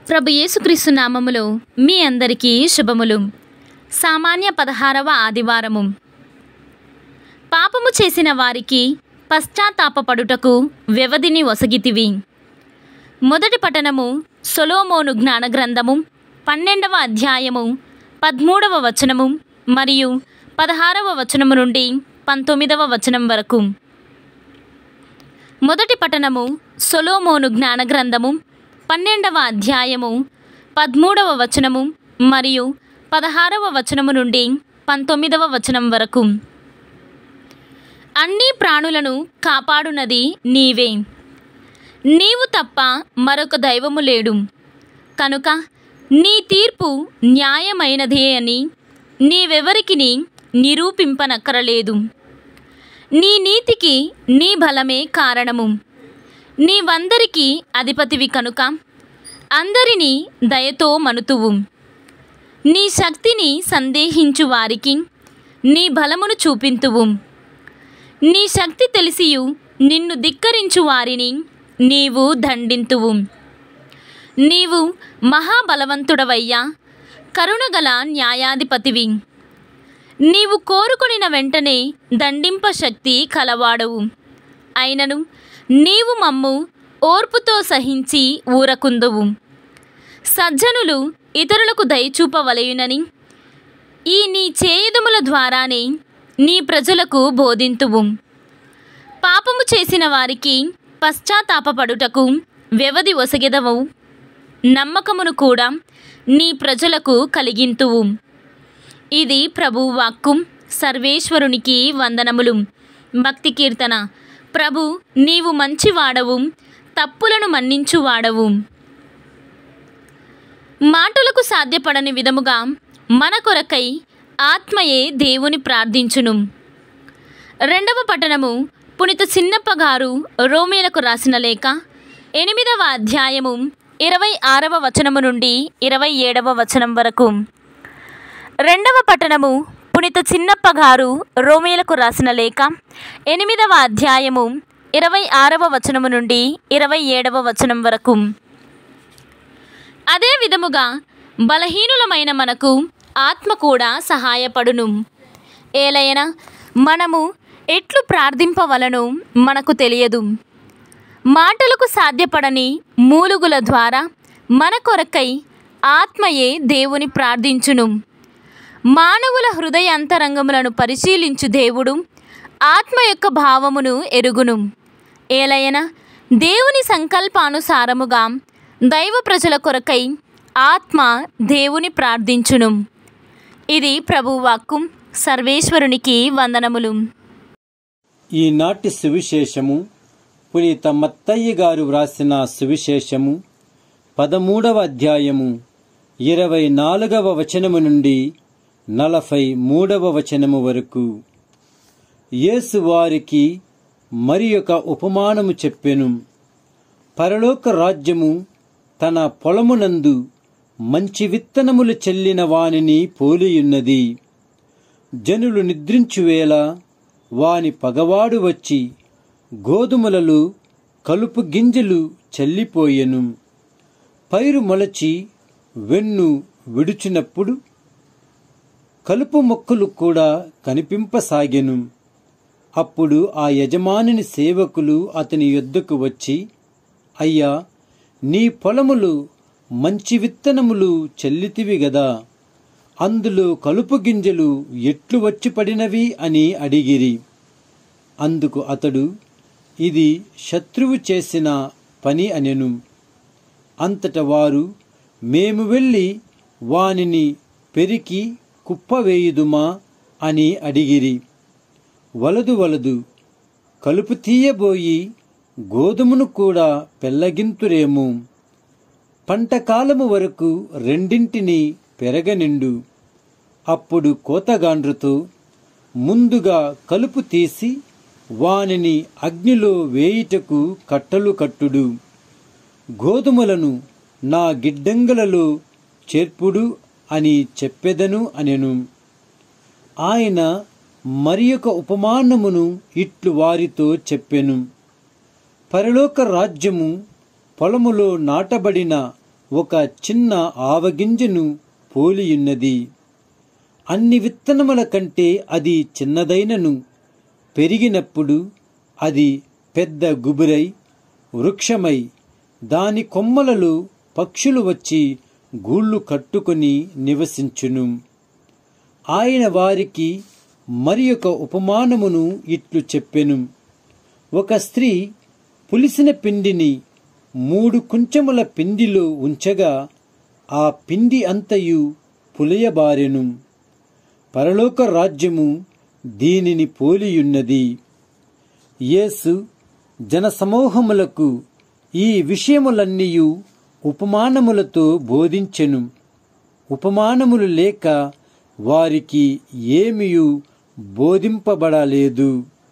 ప్రభు యేసుక్రీస్తు నామములో మీ అందరికీ శుభములు సామాన్య పదహారవ ఆదివారము పాపము చేసిన వారికి పశ్చాత్తాపపడుటకు వ్యవధిని ఒసగితివి మొదటి పఠనము సొలోమోను జ్ఞాన గ్రంథము పన్నెండవ అధ్యాయము పదమూడవ వచనము మరియు పదహారవ వచనము నుండి పంతొమ్మిదవ వచనం వరకు మొదటి పఠనము సొలోమోను జ్ఞాన గ్రంథము పన్నెండవ అధ్యాయము పదమూడవ వచనము మరియు పదహారవ వచనము నుండి పంతొమ్మిదవ వచనం వరకు అన్ని ప్రాణులను కాపాడునది నీవే నీవు తప్ప మరొక దైవము లేడు కనుక నీ తీర్పు న్యాయమైనదే అని నీవెవరికిని నిరూపింపనక్కరలేదు నీ నీతికి నీ బలమే కారణము నీవందరికీ అధిపతివి కనుక అందరినీ దయతో మనుతువు నీ శక్తిని సందేహించు వారికి నీ బలమును చూపింతువు నీ శక్తి తెలిసియు నిన్ను ధిక్కరించు వారిని నీవు దండింతువు నీవు మహాబలవంతుడవయ్యా కరుణగల న్యాయాధిపతివి నీవు కోరుకొనిన వెంటనే దండింప శక్తి కలవాడవు అయినను నీవు మమ్ము ఓర్పుతో సహించి ఊరకుందువు సజ్జనులు ఇతరులకు దయచూపవలయునని ఈ నీ చేయుదుముల ద్వారానే నీ ప్రజలకు బోధింతువు పాపము చేసిన వారికి పశ్చాత్తాపపడుటకు వ్యవధి ఒసగెదవు నమ్మకమును కూడా నీ ప్రజలకు కలిగింతువు ఇది ప్రభు వాక్కు సర్వేశ్వరునికి వందనములు భక్తి కీర్తన ప్రభు నీవు మంచివాడవు తప్పులను మన్నించువాడవు మాటలకు సాధ్యపడని విధముగా మన కొరకై ఆత్మయే దేవుని ప్రార్థించును రెండవ పట్టణము పునిత చిన్నప్ప గారు రోమేలకు రాసిన లేఖ ఎనిమిదవ అధ్యాయము ఇరవై ఆరవ వచనము నుండి ఇరవై ఏడవ వచనం వరకు రెండవ పట్టణము పునిత చిన్నప్ప గారు రోమేలకు రాసిన లేఖ ఎనిమిదవ అధ్యాయము ఇరవై ఆరవ వచనము నుండి ఇరవై ఏడవ వచనం వరకు అదే విధముగా బలహీనులమైన మనకు ఆత్మ కూడా సహాయపడును ఏలైనా మనము ఎట్లు ప్రార్థింపవలను మనకు తెలియదు మాటలకు సాధ్యపడని మూలుగుల ద్వారా మన కొరకై ఆత్మయే దేవుని ప్రార్థించును మానవుల హృదయ అంతరంగములను పరిశీలించు దేవుడు ఆత్మ యొక్క భావమును ఎరుగును ఏలయన దేవుని సంకల్పానుసారముగా దైవ ప్రజల కొరకై ఆత్మ దేవుని ప్రార్థించును ఇది ప్రభువాక్కు సర్వేశ్వరునికి వందనములు ఈనాటి సువిశేషము పునీత మత్తయ్య గారు వ్రాసిన సువిశేషము పదమూడవ అధ్యాయము ఇరవై నాలుగవ వచనము నుండి నలభై మూడవ వచనము వరకు యేసు వారికి మరి ఒక ఉపమానము చెప్పెను పరలోక రాజ్యము తన పొలమునందు మంచి విత్తనములు చెల్లిన వానిని పోలియున్నది జనులు నిద్రించువేళ వాని పగవాడు వచ్చి గోధుమలలో కలుపు గింజలు చల్లిపోయెను పైరు మొలచి వెన్ను విడుచినప్పుడు కలుపు మొక్కలు కూడా కనిపింపసాగెను అప్పుడు ఆ యజమానిని సేవకులు అతని యొద్దకు వచ్చి అయ్యా నీ పొలములు మంచి విత్తనములు చెల్లితివి గదా అందులో కలుపు గింజలు ఎట్లు వచ్చి పడినవి అని అడిగిరి అందుకు అతడు ఇది శత్రువు చేసిన పని అనెను అంతట వారు మేము వెళ్ళి వానిని పెరికి కుప్పవేయుదుమా అని అడిగిరి వలదు వలదు కలుపు తీయబోయి గోధుమను కూడా పెల్లగింతురేమో పంటకాలము వరకు రెండింటిని పెరగనిండు అప్పుడు కోతగాండ్రుతో ముందుగా కలుపు తీసి వానిని అగ్నిలో వేయుటకు కట్టలు కట్టుడు గోధుమలను నా గిడ్డంగులలో చేర్పుడు అని చెప్పెదను అనెను ఆయన మరి ఒక ఉపమానమును ఇట్లు వారితో చెప్పెను పరలోక రాజ్యము పొలములో నాటబడిన ఒక చిన్న ఆవగింజను పోలియున్నది అన్ని విత్తనముల కంటే అది చిన్నదైనను పెరిగినప్పుడు అది పెద్ద గుబురై వృక్షమై దాని కొమ్మలలో పక్షులు వచ్చి గూళ్ళు కట్టుకొని నివసించును ఆయన వారికి మరి ఒక ఉపమానమును ఇట్లు చెప్పెను ఒక స్త్రీ పులిసిన పిండిని మూడు కుంచెముల పిండిలో ఉంచగా ఆ పిండి అంతయు పులియబారెను పరలోక రాజ్యము దీనిని పోలియున్నది యేసు జనసమూహములకు ఈ విషయములన్నీయు ఉపమానములతో బోధించెను ఉపమానములు లేక వారికి ఏమియు బోధింపబడలేదు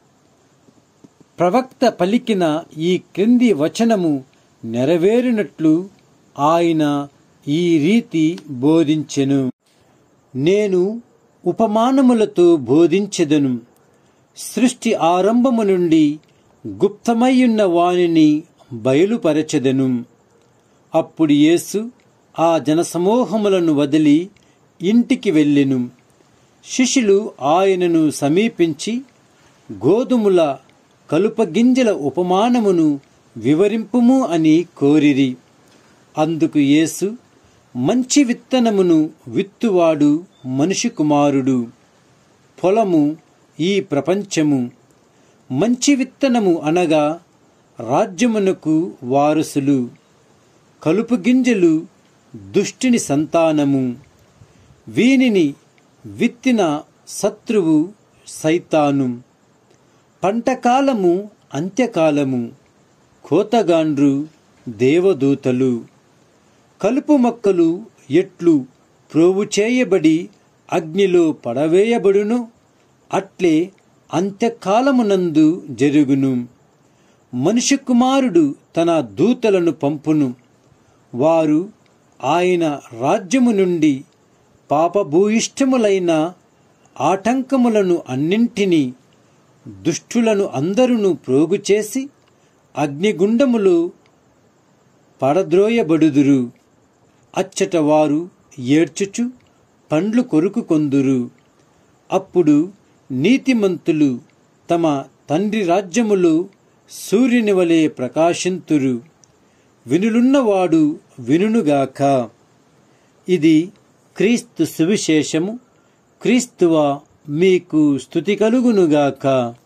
ప్రవక్త పలికిన ఈ క్రింది వచనము నెరవేరినట్లు ఆయన ఈ రీతి బోధించెను నేను ఉపమానములతో బోధించెదను సృష్టి ఆరంభము నుండి గుప్తమయ్యున్న వానిని బయలుపరచెదను అప్పుడు యేసు ఆ జనసమూహములను వదిలి ఇంటికి వెళ్ళెను శిష్యులు ఆయనను సమీపించి గోధుమల కలుపగింజల ఉపమానమును వివరింపుము అని కోరిరి అందుకు యేసు మంచి విత్తనమును విత్తువాడు మనిషి కుమారుడు పొలము ఈ ప్రపంచము మంచి విత్తనము అనగా రాజ్యమునకు వారసులు కలుపు గింజలు దుష్టిని సంతానము వీనిని విత్తిన శత్రువు సైతాను పంటకాలము అంత్యకాలము కోతగాండ్రు దేవదూతలు కలుపు మొక్కలు ఎట్లు ప్రోవు చేయబడి అగ్నిలో పడవేయబడును అట్లే అంత్యకాలమునందు జరుగును మనిషి కుమారుడు తన దూతలను పంపును వారు ఆయన రాజ్యము నుండి పాపభూయిష్టములైన ఆటంకములను అన్నింటినీ దుష్టులను అందరును ప్రోగు చేసి అగ్నిగుండములో పడద్రోయబడుదురు అచ్చట వారు ఏడ్చుచు పండ్లు కొరుకు కొందురు అప్పుడు నీతిమంతులు తమ తండ్రి రాజ్యములో సూర్యుని వలె ప్రకాశింతురు వినులున్నవాడు వినుగాక ఇది క్రీస్తు సువిశేషము క్రీస్తువ మీకు స్థుతి కలుగునుగాక